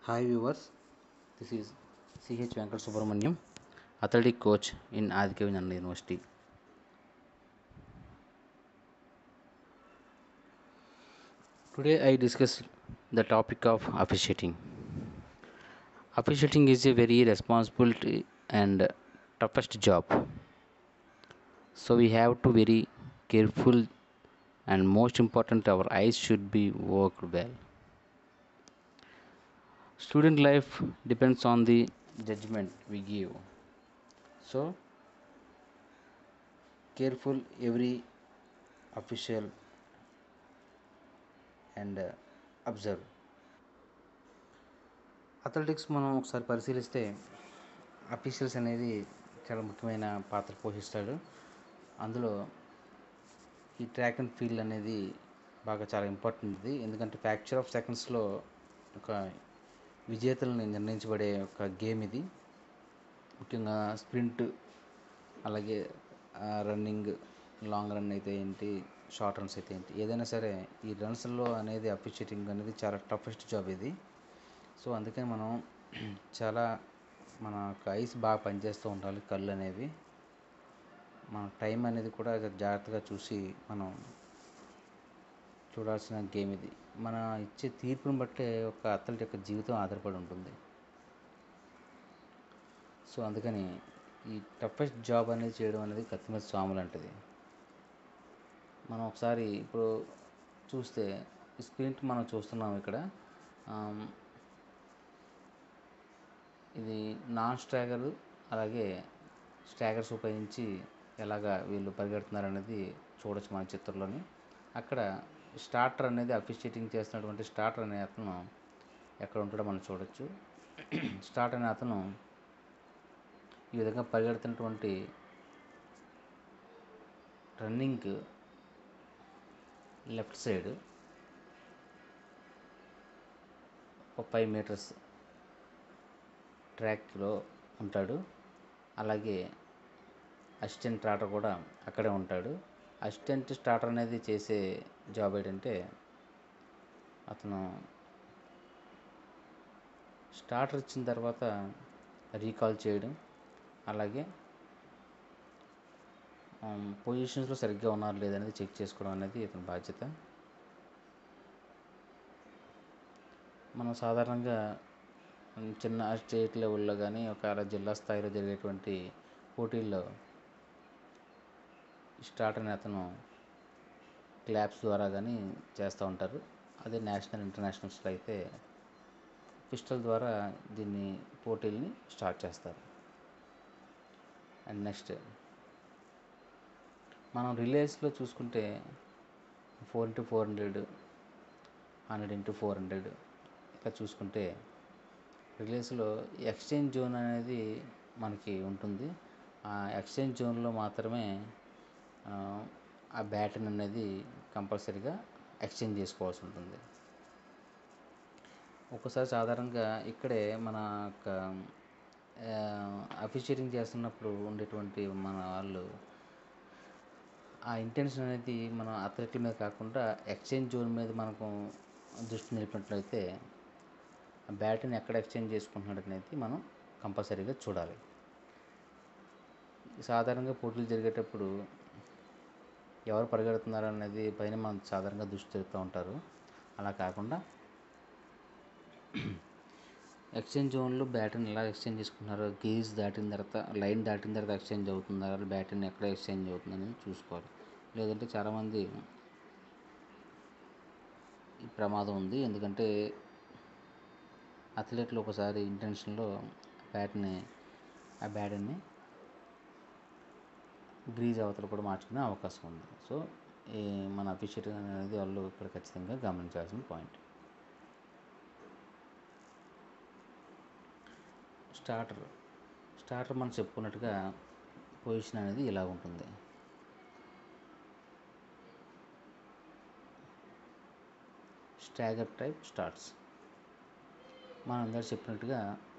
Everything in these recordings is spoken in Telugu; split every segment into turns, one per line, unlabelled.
Hi viewers, this is CH Venkat Subramaniam, athletic coach in Adikavinanda University. Today I discuss the topic of officiating. Officiating is a very responsibility and toughest job. So we have to very careful and most important our eyes should be worked well. Student life depends on the judgment we give. So careful every official and observe athletics మనం ఒకసారి పరిశీలిస్తే అఫీషియల్స్ అనేది చాలా ముఖ్యమైన పాత్ర పోషిస్తాడు అందులో ఈ ట్రాక్ అండ్ ఫీల్డ్ అనేది బాగా చాలా ఇంపార్టెంట్ ఇది ఎందుకంటే ఫ్యాక్చర్ ఆఫ్ సెకండ్స్లో ఒక విజేతలను నిర్ణయించబడే ఒక గేమ్ ఇది ముఖ్యంగా స్ప్రింట్ అలాగే రన్నింగ్ లాంగ్ రన్ అయితే ఏంటి షార్ట్ రన్స్ అయితే ఏంటి ఏదైనా సరే ఈ రన్స్లో అనేది అఫిషియేటింగ్ అనేది చాలా టఫెస్ట్ జాబ్ ఇది సో అందుకని మనం చాలా మన యొక్క ఐస్ బాగా పనిచేస్తూ ఉండాలి కళ్ళు అనేవి మన టైం అనేది కూడా జాగ్రత్తగా చూసి మనం చూడాల్సిన గేమ్ ఇది మన ఇచ్చే తీర్పుని బట్టే ఒక అథ్లెట్ యొక్క జీవితం ఆధారపడి ఉంటుంది సో అందుకని ఈ టఫెస్ట్ జాబ్ అనేది చేయడం అనేది కత్తిమీద స్వామి లాంటిది మనం ఒకసారి ఇప్పుడు చూస్తే స్క్రీన్ మనం చూస్తున్నాం ఇక్కడ ఇది నాన్ స్ట్రాగర్ అలాగే స్ట్రాగర్స్ ఉపయోగించి ఎలాగా వీళ్ళు పరిగెడుతున్నారు అనేది చూడొచ్చు మన చిత్రంలోని అక్కడ స్టార్టర్ అనేది అఫిషియేటింగ్ చేస్తున్నటువంటి స్టార్టర్ అనే అతను ఎక్కడ ఉంటాడో మనం చూడొచ్చు స్టార్ట్ అనే అతను ఈ విధంగా పరిగెడుతున్నటువంటి రన్నింగ్ లెఫ్ట్ సైడ్ ఒక ఫైవ్ మీటర్స్ ట్రాక్లో ఉంటాడు అలాగే అసిస్టెంట్ స్టార్టర్ కూడా అక్కడే ఉంటాడు అసిస్టెంట్ స్టార్టర్ అనేది చేసే జాబ్ ఏంటంటే అతను స్టార్టర్ ఇచ్చిన తర్వాత రీకాల్ చేయడం అలాగే పొజిషన్స్లో సరిగ్గా ఉన్నారు లేదనేది చెక్ చేసుకోవడం అనేది ఇతని బాధ్యత మనం సాధారణంగా చిన్న స్టేట్ లెవెల్లో కానీ ఒక జిల్లా స్థాయిలో జరిగేటువంటి పోటీల్లో స్టార్ట్ అనే అతను క్లాప్స్ ద్వారా కానీ చేస్తూ ఉంటారు అదే నేషనల్ ఇంటర్నేషనల్స్లో అయితే పిస్టల్ ద్వారా దీన్ని పోటీల్ని స్టార్ట్ చేస్తారు అండ్ నెక్స్ట్ మనం రిలేస్లో చూసుకుంటే four into four hundred hundred into four hundred ఇట్లా చూసుకుంటే రిలేస్లో ఎక్స్చేంజ్ జోన్ అనేది మనకి ఉంటుంది ఆ ఎక్స్చేంజ్ జోన్లో మాత్రమే ఆ బ్యాటన్ అనేది కంపల్సరీగా ఎక్స్చేంజ్ చేసుకోవాల్సి ఉంటుంది ఒక్కోసారి సాధారణంగా ఇక్కడే మన యొక్క అఫిషియేటింగ్ చేస్తున్నప్పుడు ఉండేటువంటి మన వాళ్ళు ఆ ఇంటెన్షన్ అనేది మన అథ్లెట్ల మీద కాకుండా ఎక్స్చేంజ్ జోన్ మీద మనకు దృష్టి నిలిపినట్లయితే బ్యాట్ని ఎక్కడ ఎక్స్చేంజ్ చేసుకుంటున్నాడు అనేది మనం కంపల్సరీగా చూడాలి సాధారణంగా పోటీలు జరిగేటప్పుడు ఎవరు పరిగెడుతున్నారు అనేది పైన మనం సాధారణంగా దృష్టి తెలుపుతూ ఉంటారు అలా కాకుండా ఎక్స్చేంజ్ జోన్లో బ్యాటర్ని ఎలా ఎక్స్చేంజ్ చేసుకుంటున్నారో గేజ్ దాటిన తర్వాత లైన్ దాటిన తర్వాత ఎక్స్చేంజ్ అవుతుందా బ్యాటర్ని ఎక్కడ ఎక్స్చేంజ్ అవుతుంది అనేది చూసుకోవాలి లేదంటే చాలామంది ఈ ప్రమాదం ఉంది ఎందుకంటే అథ్లెట్లు ఒకసారి ఇంటెన్షన్లో బ్యాట్ని ఆ బ్యాటర్ని గ్రీజ్ అవతల కూడా మార్చుకునే అవకాశం ఉంది సో ఈ మన అఫిషియేట్ అనేది వాళ్ళు ఇక్కడ ఖచ్చితంగా గమనించాల్సిన పాయింట్ స్టార్టర్ స్టార్టర్ మనం చెప్పుకున్నట్టుగా పొజిషన్ అనేది ఇలా ఉంటుంది స్టాగర్ టైప్ స్టార్ట్స్ మనం అందరు చెప్పినట్టుగా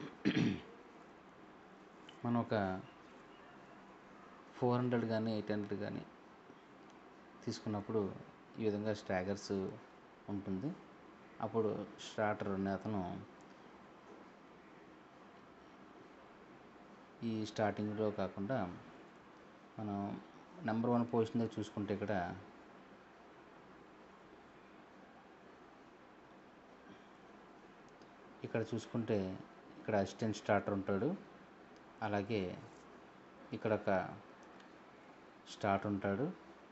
మనం ఒక ఫోర్ హండ్రెడ్ కానీ ఎయిట్ హండ్రెడ్ కానీ తీసుకున్నప్పుడు ఈ విధంగా స్టాగర్స్ ఉంటుంది అప్పుడు స్టార్టర్ అనే అతను ఈ స్టార్టింగ్లో కాకుండా మనం నెంబర్ వన్ పొజిషన్ దగ్గర చూసుకుంటే ఇక్కడ ఇక్కడ చూసుకుంటే ఇక్కడ అసిస్టెంట్ స్టార్టర్ ఉంటాడు అలాగే ఇక్కడ ఒక స్టార్ట్ ఉంటాడు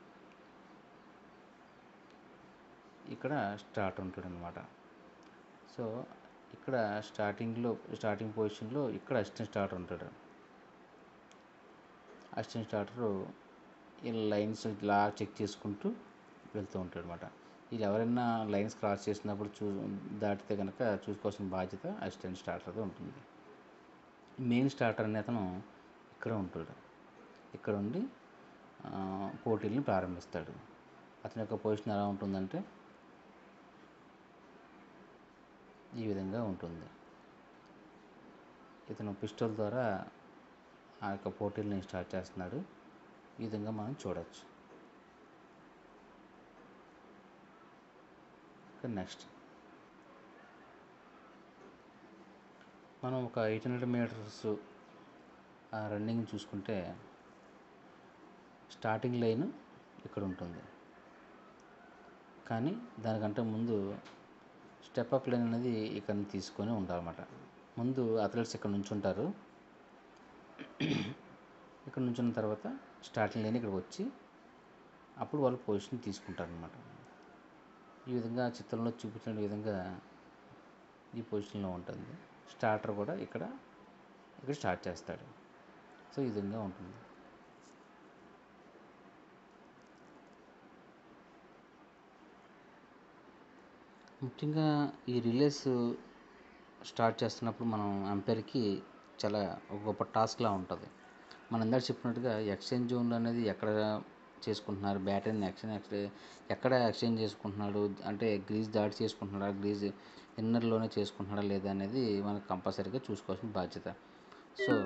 ఇక్కడ స్టార్ట్ ఉంటాడు అనమాట సో ఇక్కడ స్టార్టింగ్లో స్టార్టింగ్ పొజిషన్లో ఇక్కడ అసిస్టెంట్ స్టార్టర్ ఉంటాడు అసిస్టెంట్ స్టార్టరు ఈ లైన్స్ ఇలా చెక్ చేసుకుంటూ వెళ్తూ ఉంటాడు అనమాట ఇది ఎవరైనా లైన్స్ క్రాస్ చేసినప్పుడు చూ దాటితే కనుక చూసుకోవాల్సిన బాధ్యత అసిస్టెంట్ స్టార్టర్తో ఉంటుంది మెయిన్ స్టార్టర్ అనే అతను ఇక్కడ ఉంటాడు ఇక్కడ ఉండి ఆ, పోటీల్ని ప్రారంభిస్తాడు అతని యొక్క పొజిషన్ ఎలా ఉంటుందంటే ఈ విధంగా ఉంటుంది ఇతను పిస్టల్ ద్వారా ఆ యొక్క పోటీల్ని స్టార్ట్ చేస్తున్నాడు ఈ విధంగా మనం చూడొచ్చు నెక్స్ట్ మనం ఒక ఎయిట్ హండ్రెడ్ మీటర్స్ రన్నింగ్ చూసుకుంటే స్టార్టింగ్ లైన్ ఇక్కడ ఉంటుంది కానీ దానికంటే ముందు స్టెప్ అప్ లైన్ అనేది ఇక్కడ తీసుకొని ఉండాలన్నమాట ముందు అథ్లెట్స్ ఇక్కడ నుంచి ఉంటారు ఇక్కడ నుంచున్న తర్వాత స్టార్టింగ్ లైన్ ఇక్కడికి వచ్చి అప్పుడు వాళ్ళు పొజిషన్ తీసుకుంటారనమాట ఈ విధంగా చిత్రంలో చూపించిన విధంగా ఈ పొజిషన్లో ఉంటుంది స్టార్టర్ కూడా ఇక్కడ ఇక్కడ స్టార్ట్ చేస్తాడు సో ఈ విధంగా ఉంటుంది ముఖ్యంగా ఈ రిలేస్ స్టార్ట్ చేస్తున్నప్పుడు మనం అంపైర్కి చాలా ఒక గొప్ప టాస్క్లా ఉంటుంది మనం ఇందాక చెప్పినట్టుగా ఎక్స్చేంజ్ జోన్లు అనేది ఎక్కడ చేసుకుంటున్నారు బ్యాటరీని ఎక్స్చేంజ్ ఎక్కడ ఎక్స్చేంజ్ చేసుకుంటున్నాడు అంటే గ్రీజ్ దాటి చేసుకుంటున్నాడా గ్రీజ్ ఇన్నర్లోనే చేసుకుంటున్నాడా లేదా అనేది మనకు కంపల్సరీగా చూసుకోవాల్సిన బాధ్యత సో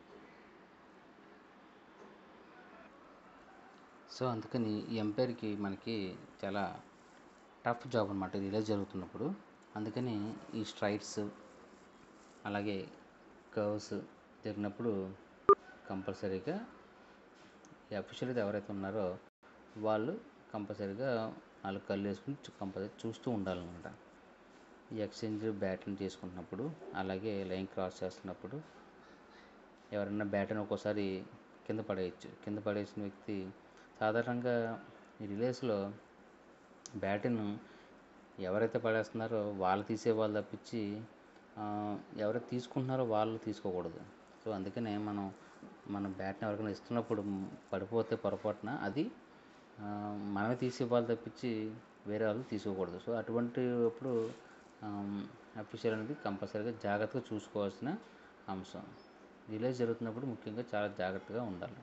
సో అందుకని ఈ ఎంపైర్కి మనకి చాలా టఫ్ జాబ్ అనమాట రిలీజ్ జరుగుతున్నప్పుడు అందుకని ఈ స్ట్రైట్స్ అలాగే కర్వ్స్ జరిగినప్పుడు కంపల్సరీగా ఈ అఫీషియల్ ఎవరైతే ఉన్నారో వాళ్ళు కంపల్సరీగా నాలుగు కళ్ళు వేసుకుని కంపల్సరీ చూస్తూ ఉండాలన్నమాట ఈ ఎక్స్చేంజ్ బ్యాటింగ్ చేసుకుంటున్నప్పుడు అలాగే లైన్ క్రాస్ చేస్తున్నప్పుడు ఎవరైనా బ్యాటర్ని ఒక్కోసారి కింద పడేయచ్చు కింద పడేసిన వ్యక్తి సాధారణంగా ఈ రిలేస్లో బ్యాట్ను ఎవరైతే పడేస్తున్నారో వాళ్ళు తీసే వాళ్ళు తప్పించి ఆ, ఎవరైతే తీసుకుంటున్నారో వాళ్ళు తీసుకోకూడదు సో అందుకనే మనం మన బ్యాట్ని ఎవరికైనా ఇస్తున్నప్పుడు పడిపోతే పొరపాటున అది ఆ, మనమే తీసి ఇవ్వాలి తప్పించి వేరే వాళ్ళు తీసుకోకూడదు సో అటువంటి అప్పుడు అఫీషియల్ అనేది కంపల్సరీగా జాగ్రత్తగా చూసుకోవాల్సిన అంశం రిలీజ్ జరుగుతున్నప్పుడు ముఖ్యంగా చాలా జాగ్రత్తగా ఉండాలి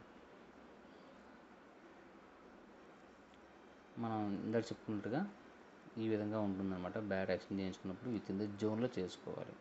మనం ఇందాక చెప్పుకున్నట్టుగా ఈ విధంగా ఉంటుందన్నమాట బ్యాట్ యాక్షన్ చేయించుకున్నప్పుడు విత్ ఇన్ ద జోన్లో చేసుకోవాలి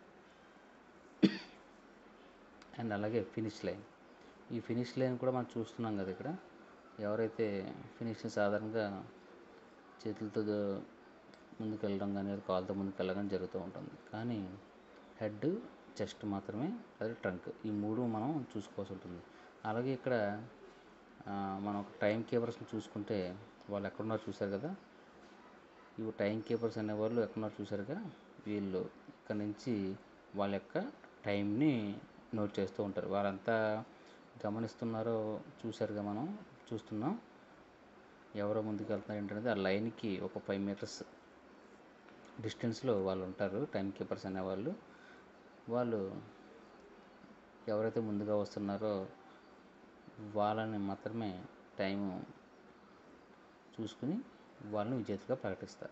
అండ్ అలాగే ఫినిష్ లైన్ ఈ ఫినిష్ లైన్ కూడా మనం చూస్తున్నాం కదా ఇక్కడ ఎవరైతే ఫినిష్ సాధారణంగా చేతులతో ద- ముందుకు వెళ్ళడం కానీ లేదా కాలుతో ముందుకు వెళ్ళడం కానీ జరుగుతూ ఉంటుంది కానీ హెడ్ చెస్ట్ మాత్రమే అది ట్రంక్ ఈ మూడు మనం చూసుకోవాల్సి ఉంటుంది అలాగే ఇక్కడ ఆ, మనం టైం కీపర్స్ని చూసుకుంటే వాళ్ళు ఎక్కడున్నారు చూశారు కదా ఇవి టైం కీపర్స్ అనేవాళ్ళు ఎక్కడున్నారు చూసారుగా వీళ్ళు ఇక్కడ నుంచి వాళ్ళ యొక్క టైంని నోట్ చేస్తూ ఉంటారు వారంతా గమనిస్తున్నారో చూసారుగా మనం చూస్తున్నాం ఎవరో ముందుకు వెళ్తున్నారు ఏంటనేది ఆ లైన్కి ఒక ఫైవ్ మీటర్స్ డిస్టెన్స్లో వాళ్ళు ఉంటారు టైం కీపర్స్ అనేవాళ్ళు వాళ్ళు ఎవరైతే ముందుగా వస్తున్నారో వాళ్ళని మాత్రమే టైం చూసుకుని వాళ్ళని విజేతగా ప్రకటిస్తారు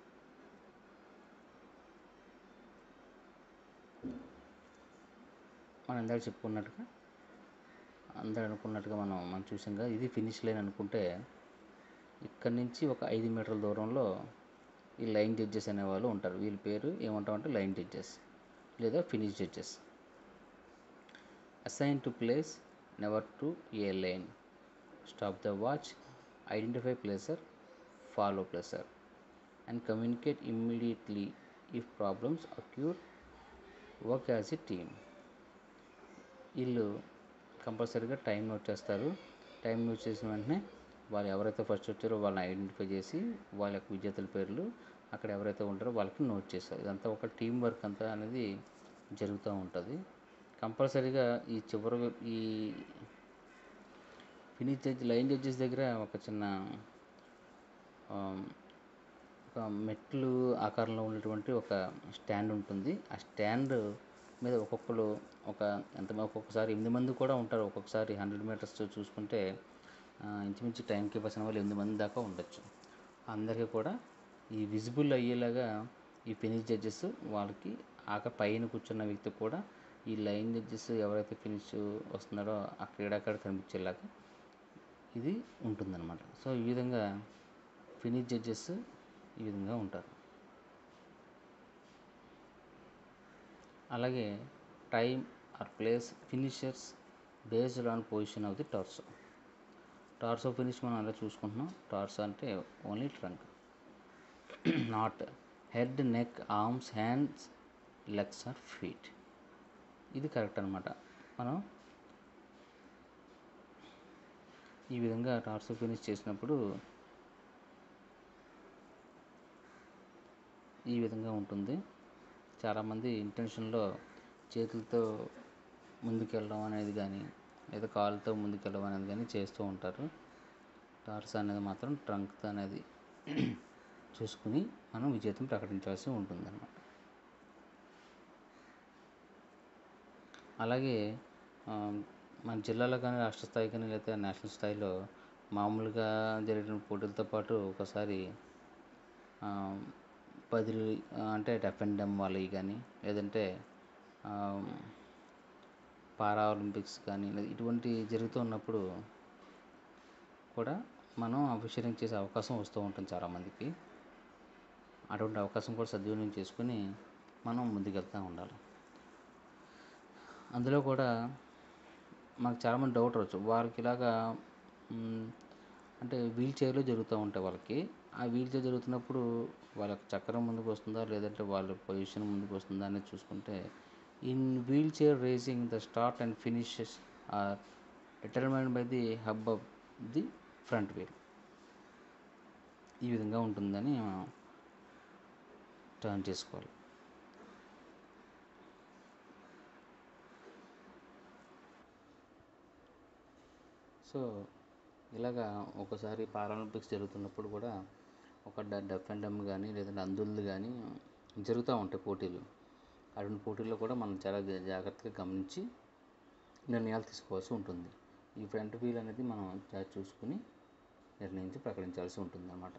మనం ఇందాక చెప్పుకున్నట్టుగా అందరూ అనుకున్నట్టుగా మనం మనం చూసాం కదా ఇది ఫినిష్ లైన్ అనుకుంటే ఇక్కడి నుంచి ఒక ఐదు మీటర్ల దూరంలో ఈ లైన్ జడ్జెస్ అనేవాళ్ళు ఉంటారు వీళ్ళ పేరు ఏమంటామంటే లైన్ జడ్జెస్ లేదా finish judges assign to place never to a line stop the watch identify placer follow placer and communicate immediately if problems occur work as a team వీళ్ళు కంపల్సరీగా టైం నోట్ చేస్తారు టైం నోట్ చేసిన వెంటనే వాళ్ళు ఎవరైతే ఫస్ట్ వచ్చారో వాళ్ళని ఐడెంటిఫై చేసి వాళ్ళ యొక్క విజేతల పేర్లు అక్కడ ఎవరైతే ఉంటారో వాళ్ళకి నోట్ చేస్తారు ఇదంతా ఒక టీం వర్క్ అంతా అనేది జరుగుతూ ఉంటుంది కంపల్సరీగా ఈ చివరి ఈ ఫినిష్ జడ్జ్ లైన్ జడ్జెస్ దగ్గర ఒక చిన్న ఆ, ఒక మెట్లు ఆకారంలో ఉన్నటువంటి ఒక స్టాండ్ ఉంటుంది ఆ స్టాండ్ మీద ఒక్కొక్కరు ఒక ఎంత ఒక్కొక్కసారి ఎనిమిది మంది కూడా ఉంటారు ఒక్కొక్కసారి హండ్రెడ్ మీటర్స్ చూసుకుంటే ఆ, ఇంచుమించు టైం కీపర్స్ అనే వాళ్ళు ఎనిమిది మంది దాకా ఉండొచ్చు అందరికీ కూడా ఈ విజిబుల్ అయ్యేలాగా ఈ ఫినిష్ జడ్జెస్ వాళ్ళకి ఆక పైన కూర్చున్న వ్యక్తి కూడా ఈ లైన్ జడ్జెస్ ఎవరైతే ఫినిష్ వస్తున్నారో ఆ క్రీడాకారుడు కనిపించేలాగా ఇది ఉంటుందన్నమాట సో ఈ విధంగా ఫినిష్ జడ్జెస్ ఈ విధంగా ఉంటారు అలాగే time or place finishers based on position of the torso torso finish మనం అలా చూసుకుంటున్నాం టార్సో అంటే only trunk not head neck arms hands legs or feet ఇది కరెక్ట్ అనమాట మనం ఈ విధంగా టార్సో ఫినిష్ చేసినప్పుడు ఈ విధంగా ఉంటుంది చాలామంది ఇంటెన్షన్లో చేతులతో ముందుకెళ్ళడం అనేది కానీ లేదా కాళ్ళతో ముందుకెళ్ళడం అనేది కానీ చేస్తూ ఉంటారు టార్స్ అనేది మాత్రం ట్రంక్ అనేది చూసుకుని మనం విజేతం ప్రకటించాల్సి ఉంటుందన్నమాట అలాగే ఆ, మన జిల్లాలో కానీ రాష్ట్ర స్థాయి కానీ లేదా నేషనల్ స్థాయిలో మామూలుగా జరిగిన పోటీలతో పాటు ఒకసారి ఆ, బదిలీ ఆ, అంటే డెఫ్ అండ్ డమ్ వాళ్ళవి కానీ లేదంటే ఆ, పారా ఒలింపిక్స్ కానీ లేదా ఇటువంటి జరుగుతూ ఉన్నప్పుడు కూడా మనం అఫీషియలింగ్ చేసే అవకాశం వస్తూ ఉంటుంది చాలామందికి అటువంటి అవకాశం కూడా సద్వినియోగం చేసుకుని మనం ముందుకెళ్తూ ఉండాలి అందులో కూడా మాకు చాలామంది డౌట్ రావచ్చు వాళ్ళకి ఇలాగా మ్, అంటే వీల్ చైర్లో జరుగుతూ ఉంటాయి వాళ్ళకి ఆ వీల్ చైర్ జరుగుతున్నప్పుడు వాళ్ళకి చక్రం ముందుకు వస్తుందా లేదంటే వాళ్ళ పొజిషన్ ముందుకు వస్తుందా అనేది చూసుకుంటే in wheelchair racing the start and finishes are determined by the hub of the front wheel ఈ విధంగా ఉంటుందని మనం టర్న్ చేసుకోవాలి సో ఇలాగా ఒకసారి పారాలింపిక్స్ జరుగుతున్నప్పుడు కూడా ఒక డ- డెఫ్ అండ్ డమ్ కానీ లేదంటే అందులు కానీ జరుగుతూ ఉంటాయి పోటీలు అటువంటి పోటీల్లో కూడా మనం చాలా జా- జాగ్రత్తగా గమనించి నిర్ణయాలు తీసుకోవాల్సి ఉంటుంది ఈ ఫ్రంట్ వీల్ అనేది మనం జా- చూసుకుని నిర్ణయించి ప్రకటించాల్సి ఉంటుంది అన్నమాట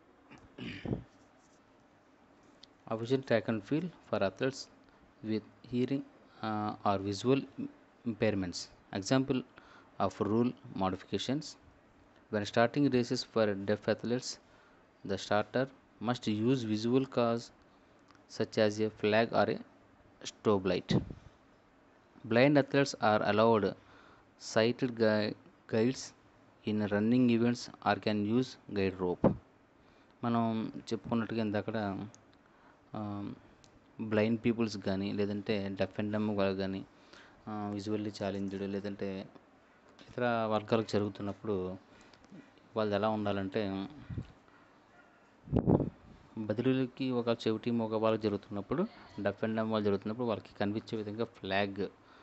official track and field for athletes with hearing or visual impairments example of rule modifications when starting races for deaf athletes the starter must use visual cause such as a flag or a strobe light blind athletes are allowed sighted gui- guides in running events or can use guide rope మనం చెప్పుకున్నట్టుగా ఇందాకడ బ్లైండ్ పీపుల్స్ కానీ లేదంటే డెఫ్ అండ్ డమ్ వాళ్ళకి కానీ విజువల్లీ ఛాలెంజ్డ్ లేదంటే ఇతర వర్గాలకు జరుగుతున్నప్పుడు వాళ్ళు ఎలా ఉండాలంటే బదిలీలకి ఒక చెవిటి మగ వాళ్ళకి జరుగుతున్నప్పుడు డెఫ్ అండ్ డమ్ వాళ్ళు జరుగుతున్నప్పుడు వాళ్ళకి కనిపించే విధంగా ఫ్లాగ్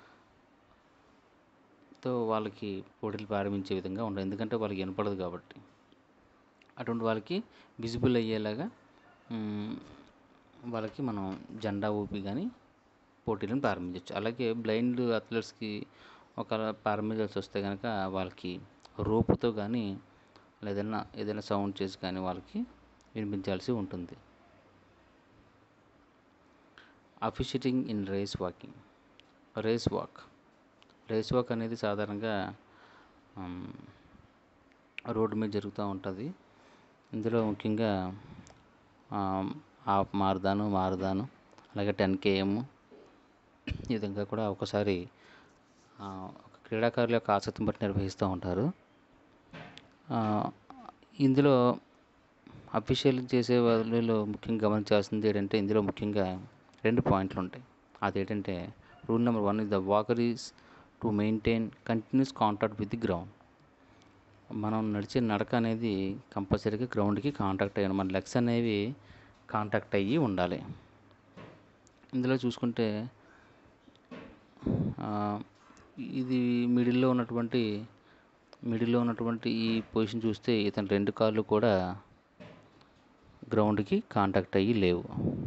తో వాళ్ళకి పోటీలు ప్రారంభించే విధంగా ఉండాలి ఎందుకంటే వాళ్ళకి వినపడదు కాబట్టి అటువంటి వాళ్ళకి విజిబుల్ అయ్యేలాగా మ్, వాళ్ళకి మనం జెండా ఊపి కానీ పోటీలను ప్రారంభించవచ్చు అలాగే బ్లైండ్ అథ్లెట్స్కి ఒక ప్రారంభించాల్సి వస్తే కనుక వాళ్ళకి రోపుతో కానీ లేదన్నా ఏదైనా సౌండ్ చేసి కానీ వాళ్ళకి వినిపించాల్సి ఉంటుంది officiating in race walking race walk race walk అనేది సాధారణంగా ఆమ్, రోడ్డు మీద జరుగుతూ ఉంటుంది ఇందులో ముఖ్యంగా ఆమ్, హాఫ్ మారదాను మారదాను అలాగే టెన్ కేఎం ఈ విధంగా కూడా ఒకసారి ఆ, ఒక క్రీడాకారుల యొక్క ఆసక్తిని బట్టి నిర్వహిస్తూ ఉంటారు ఆ, ఇందులో అఫీషియల్ చేసే వాళ్ళలో ముఖ్యంగా గమనించాల్సింది ఏంటంటే ఇందులో ముఖ్యంగా రెండు పాయింట్లు ఉంటాయి అదేంటంటే rule number one is the walker is to maintain continuous contact with the ground మనం నడిచే నడక అనేది కంపల్సరీగా గ్రౌండ్కి కాంటాక్ట్ అయ్యి మన లెగ్స్ అనేవి కాంటాక్ట్ అయ్యి ఉండాలి ఇందులో చూసుకుంటే ఆ, ఇది మిడిల్లో ఉన్నటువంటి మిడిల్లో ఉన్నటువంటి ఈ పొజిషన్ చూస్తే ఇతని రెండు కాళ్ళు కూడా గ్రౌండ్కి కాంటాక్ట్ అయ్యి లేవు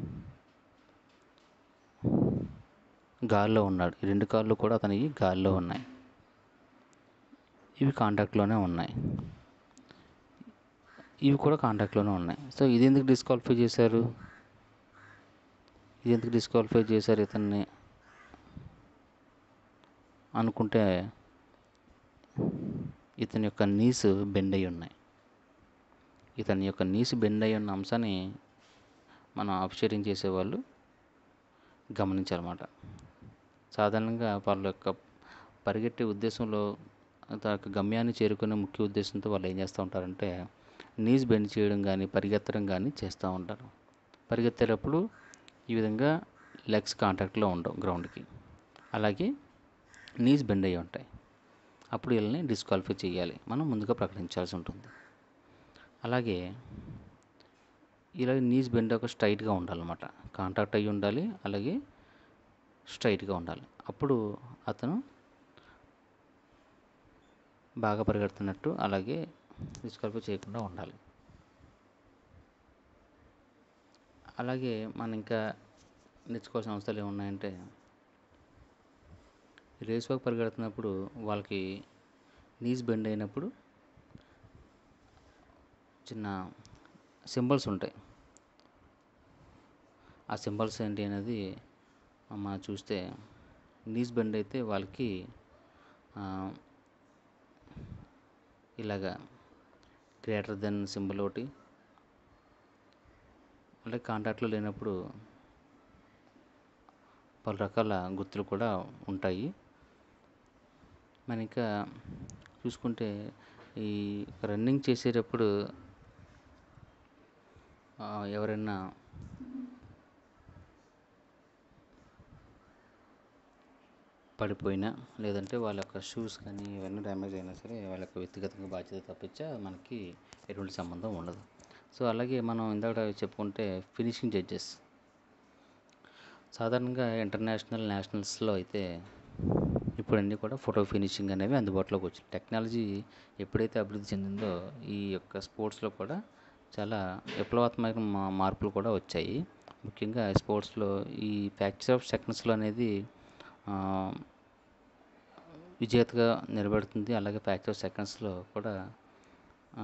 గాల్లో ఉన్నాడు ఈ రెండు కాళ్ళు కూడా అతనికి గాల్లో ఉన్నాయి ఇవి కాంటాక్ట్లోనే ఉన్నాయి ఇవి కూడా కాంటాక్ట్లోనే ఉన్నాయి సో ఇది ఎందుకు డిస్క్వాలిఫై చేశారు ఇది ఎందుకు డిస్క్వాలిఫై చేశారు ఇతన్ని అనుకుంటే ఇతని యొక్క నీస్ బెండ్ అయి ఉన్నాయి ఇతని యొక్క నీస్ బెండ్ అయి ఉన్న అంశాన్ని మనం ఆఫ్షేరింగ్ చేసేవాళ్ళు గమనించాలన్నమాట సాధారణంగా వాళ్ళ యొక్క పరిగెట్టే ఉద్దేశంలో తన యొక్క గమ్యాన్ని చేరుకునే ముఖ్య ఉద్దేశంతో వాళ్ళు ఏం చేస్తూ ఉంటారంటే నీస్ బెండ్ చేయడం కానీ పరిగెత్తడం కానీ చేస్తూ ఉంటారు పరిగెత్తేటప్పుడు ఈ విధంగా లెగ్స్ కాంటాక్ట్లో ఉండవు గ్రౌండ్కి అలాగే నీస్ బెండ్ అయ్యి ఉంటాయి అప్పుడు వీళ్ళని డిస్క్వాలిఫై చేయాలి మనం ముందుగా ప్రకటించాల్సి ఉంటుంది అలాగే ఇలా నీస్ బెండ్ ఒక స్ట్రైట్గా ఉండాలన్నమాట కాంటాక్ట్ అయ్యి ఉండాలి అలాగే స్ట్రైట్గా ఉండాలి అప్పుడు అతను బాగా పరిగెడుతున్నట్టు అలాగే డిస్క్వాలిఫై చేయకుండా ఉండాలి అలాగే మనం ఇంకా నేర్చుకోవాల్సిన అవసరాలు ఏమున్నాయంటే రేస్ వాక్ పరిగెడుతున్నప్పుడు వాళ్ళకి నీస్ బెండ్ అయినప్పుడు చిన్న సింబల్స్ ఉంటాయి ఆ సింబల్స్ ఏంటి అనేది మనం చూస్తే నీస్ బెండ్ అయితే వాళ్ళకి ఆ, ఇలాగా గ్రేటర్ దెన్ సింబల్ ఒకటి అలాగే కాంటాక్ట్లో లేనప్పుడు పలు రకాల గుర్తులు కూడా ఉంటాయి మన ఇంకా చూసుకుంటే ఈ రన్నింగ్ చేసేటప్పుడు ఆ, ఎవరైనా పడిపోయినా లేదంటే వాళ్ళ యొక్క షూస్ కానీ ఇవన్నీ డ్యామేజ్ అయినా సరే వాళ్ళ యొక్క వ్యక్తిగతంగా బాధ్యత తప్పించా మనకి ఎటువంటి సంబంధం ఉండదు సో అలాగే మనం ఇందాక చెప్పుకుంటే ఫినిషింగ్ జడ్జెస్ సాధారణంగా ఇంటర్నేషనల్ నేషనల్స్లో అయితే ఇప్పుడు అన్నీ కూడా ఫోటో ఫినిషింగ్ అనేవి అందుబాటులోకి వచ్చింది టెక్నాలజీ ఎప్పుడైతే అభివృద్ధి చెందిందో ఈ యొక్క స్పోర్ట్స్లో కూడా చాలా విప్లవాత్మక మా- మార్పులు కూడా వచ్చాయి ముఖ్యంగా స్పోర్ట్స్లో ఈ ఫ్యాక్చర్ ఆఫ్ సెకండ్స్లో అనేది ఆ, విజేతగా నిలబెడుతుంది అలాగే ఫ్యాక్చర్ ఆఫ్ సెకండ్స్లో కూడా ఆ,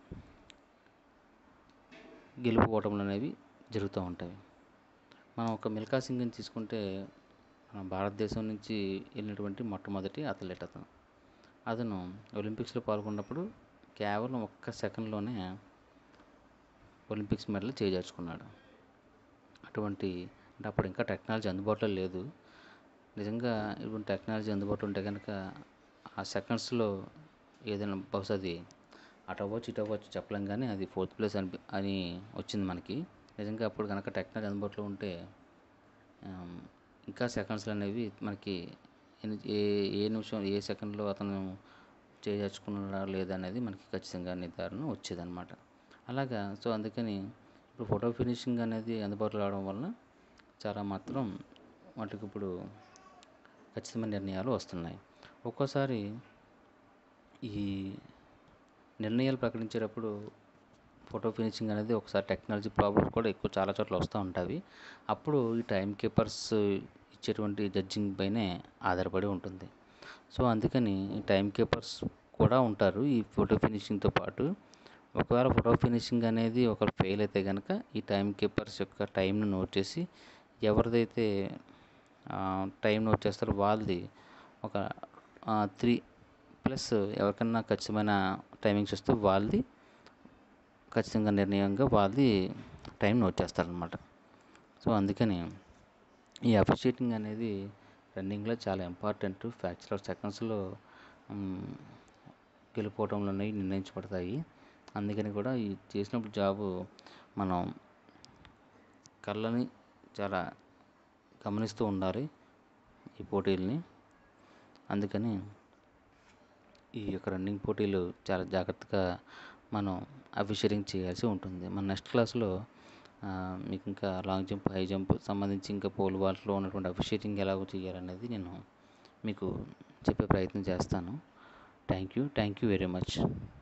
గెలుపు ఓటములు అనేవి జరుగుతూ ఉంటాయి మనం ఒక మిల్కా సింగ్ని తీసుకుంటే మన భారతదేశం నుంచి వెళ్ళినటువంటి మొట్టమొదటి అథ్లెట్ అతను అతను ఒలింపిక్స్లో పాల్గొన్నప్పుడు కేవలం ఒక్క సెకండ్లోనే ఒలింపిక్స్ మెడల్ చేజార్చుకున్నాడు అటువంటి అంటే అప్పుడు ఇంకా టెక్నాలజీ అందుబాటులో లేదు నిజంగా ఇప్పుడు టెక్నాలజీ అందుబాటులో ఉంటే కనుక ఆ సెకండ్స్లో ఏదైనా బహుశా అది అటు అవ్వచ్చు ఇటు అవ్వచ్చు చెప్పలేం కానీ అది ఫోర్త్ ప్లేస్ అని అని వచ్చింది మనకి నిజంగా అప్పుడు కనుక టెక్నాలజీ అందుబాటులో ఉంటే ఆమ్, ఇంకా సెకండ్స్లు అనేవి మనకి ఎన్ని- ఏ ఏ నిమిషం ఏ సెకండ్లో అతను చేయదలుచుకున్నాడా లేదా అనేది మనకి ఖచ్చితంగా నిర్ధారణ వచ్చేదన్నమాట అలాగా సో అందుకని ఇప్పుడు ఫోటో ఫినిషింగ్ అనేది అందుబాటులో రావడం వలన చాలా మాత్రం వాటికి ఇప్పుడు ఖచ్చితమైన నిర్ణయాలు వస్తున్నాయి ఒక్కోసారి ఈ నిర్ణయాలు ప్రకటించేటప్పుడు ఫోటో ఫినిషింగ్ అనేది ఒకసారి టెక్నాలజీ ప్రాబ్లమ్స్ కూడా ఎక్కువ చాలా చోట్ల వస్తూ ఉంటాయి అప్పుడు ఈ టైం కీపర్స్ ఇచ్చేటువంటి జడ్జింగ్ పైనే ఆధారపడి ఉంటుంది సో అందుకని ఈ టైం కీపర్స్ కూడా ఉంటారు ఈ ఫోటో ఫినిషింగ్తో పాటు ఒకవేళ ఫోటో ఫినిషింగ్ అనేది ఒక ఫెయిల్ అయితే కనుక ఈ టైం కీపర్స్ యొక్క టైంను నోట్ చేసి ఎవరిదైతే టైం నోట్ చేస్తారో వాళ్ళది ఒక త్రీ ప్లస్ ఎవరికన్నా ఖచ్చితమైన టైమింగ్స్ వస్తే వాళ్ళది ఖచ్చితంగా నిర్ణయంగా వాళ్ళది టైం నోట్ చేస్తారనమాట సో అందుకని ఈ అప్రిషియేటింగ్ అనేది రన్నింగ్లో చాలా ఇంపార్టెంట్ ఫ్యాక్చర్ ఆఫ్ సెకండ్స్లో గెలుపోవటంలో అనేవి నిర్ణయించబడతాయి అందుకని కూడా ఈ చేసినప్పుడు జాబు మనం కళ్ళని చాలా గమనిస్తూ ఉండాలి ఈ పోటీల్ని అందుకని ఈ యొక్క రన్నింగ్ పోటీలు చాలా జాగ్రత్తగా మనం అఫీషియరింగ్ చేయాల్సి ఉంటుంది మన నెక్స్ట్ క్లాస్లో ఆ, మీకు ఇంకా లాంగ్ జంప్ హై జంప్ సంబంధించి ఇంకా పోల్ వాల్ట్లో ఉన్నటువంటి అఫీషియేటింగ్ ఎలాగో చేయాలనేది నేను మీకు చెప్పే ప్రయత్నం చేస్తాను thank you thank you very much